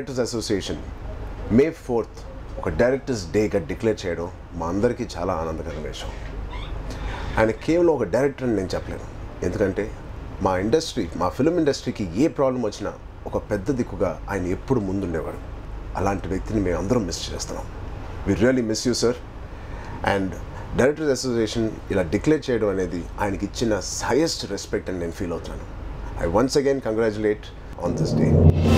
Directors association May fourth ఒక directors డేగా declare చేయడం మా అందరికీ చాలా ఆనందకరమైన విషయం ఆయన కేవలం ఒక డైరెక్టర్ అని నేను చెప్పలేను ఎందుకంటే మా ఇండస్ట్రీ మా ఫిలిం ఇండస్ట్రీకి ఏ ప్రాబ్లం వచ్చినా ఒక పెద్ద దిక్కుగా ఆయన ఎప్పుడు ముందుండేవాడు అలాంటి వ్యక్తిని మేము అందరం మిస్ చేస్తున్నాం we really miss you sir and directors association ఇలా డిక్లేర్ చేయడం అనేది ఆయనకి ఇచ్చిన హైయెస్ట్ రెస్పెక్ట్ అని నేను ఫీల్ అవుతున్నాను I once again congratulate on this day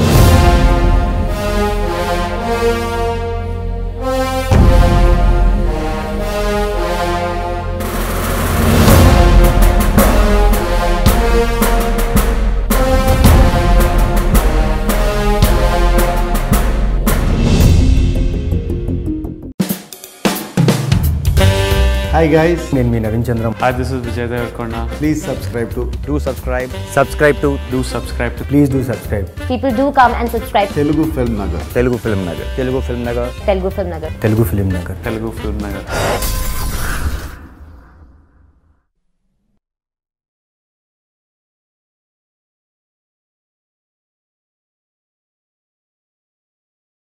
hi guys నేను మీ Naveen Chandram Hi, this is Vijay Devarkonda. Please subscribe to do subscribe subscribe to Do subscribe to please do subscribe People do come and subscribe to Telugu film Nagar telugu film nagar telugu film nagar Telugu Film Nagar. Telugu film Nagar Telugu Film Nagar.